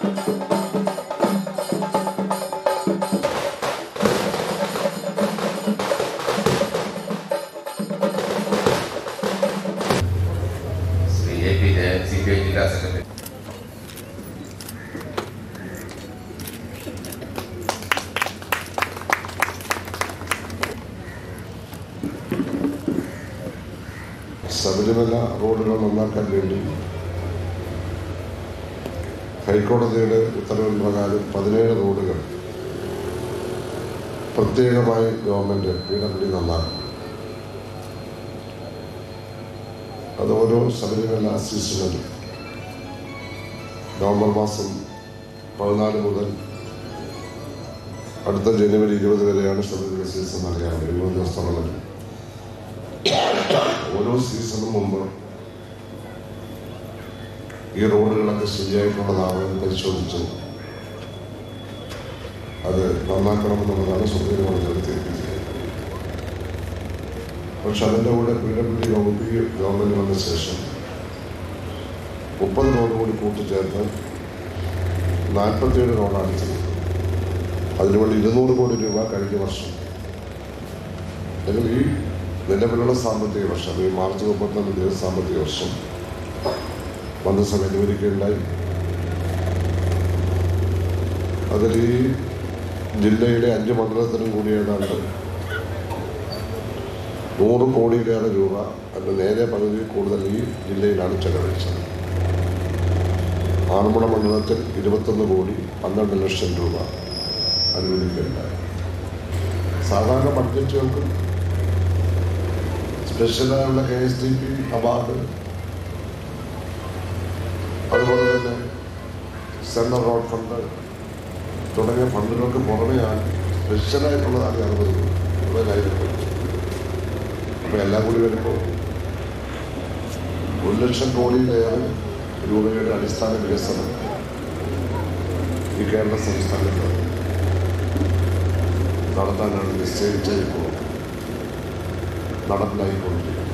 Shri A P Jayan C P I ജില്ലാ secretary Sabarimala റോഡുകൾ നന്നാക്കാൻ വേണ്ടി ഹൈക്കോടതിയുടെ ഉത്തരവിൻ പ്രകാരം പതിനേഴ് റോഡുകൾ പ്രത്യേകമായി ഗവൺമെൻറ് പി ഡബ്ല്യു നന്നാക്കും അത് ഓരോ ശബരിമല സീസണിലും നവംബർ മാസം പതിനാല് മുതൽ അടുത്ത ജനുവരി ഇരുപത് വരെയാണ് ശബരിമല സീസൺ അറിയാവുന്നത് ഇരുപത് ദിവസത്തോളം ഓരോ സീസണും മുമ്പ് ഈ റോഡുകളൊക്കെ ശരിയായിട്ടുള്ളതാണോ എന്ന് പരിശോധിച്ച് അത് നന്നാക്കണമെന്നുള്ളതാണ് സുപ്രീം കോടതിയുടെ തീരുമാനം പക്ഷെ അതിൻ്റെ കൂടെ പി ഡബ്ല്യു ഡി വകുപ്പ് ഗവൺമെൻറ് വന്ന ശേഷം മുപ്പത് റോഡ് കൂടി കൂട്ടിച്ചേർത്ത് നാൽപ്പത്തിയേഴ് റോഡാണ് ചെയ്തത് അതിനുവേണ്ടി ഇരുന്നൂറ് കോടി രൂപ കഴിഞ്ഞ വർഷം അല്ലെങ്കിൽ ഈ നിലവിലുള്ള സാമ്പത്തിക വർഷം ഈ മാർച്ച് മുപ്പത്തൊന്ന് ദിവസ സാമ്പത്തിക വർഷം മന്ത്രിസഭ അനുവദിക്കുകയുണ്ടായി അതിൽ ഈ ജില്ലയിലെ അഞ്ച് മണ്ഡലത്തിനും കൂടി ഏതാണ്ട് നൂറ് കോടിയിലേറെ രൂപ അതിൻ്റെ നേരെ പകുതി കൂടുതൽ ഈ ജില്ലയിലാണ് ചെലവഴിച്ചത് ആറന്മുള മണ്ഡലത്തിൽ ഇരുപത്തൊന്ന് കോടി പന്ത്രണ്ട് ലക്ഷം രൂപ അനുവദിക്കുകയുണ്ടായി സാധാരണ ബഡ്ജറ്റുകൾക്കും സ്പെഷ്യലായുള്ള K S D P award അതുപോലെ തന്നെ സെൻട്രൽ റോഡ് ഫണ്ട് തുടങ്ങിയ ഫണ്ടുകൾക്ക് പുറമെയാണ് സ്പെഷ്യലായിട്ടുള്ളതാണ് അറുപത് ഇവിടെ കയ്യിലുള്ളത് അപ്പോൾ എല്ലാം കൂടി വരുമ്പോൾ ഒരു ലക്ഷം കോടിയിലേറെ രൂപയുടെ അടിസ്ഥാന വികസനം ഈ കേരള സംസ്ഥാനത്ത് നടത്താനാണ് നിശ്ചയിച്ചത് ഇപ്പോൾ നടപ്പിലായിക്കൊണ്ടിരിക്കുന്നത്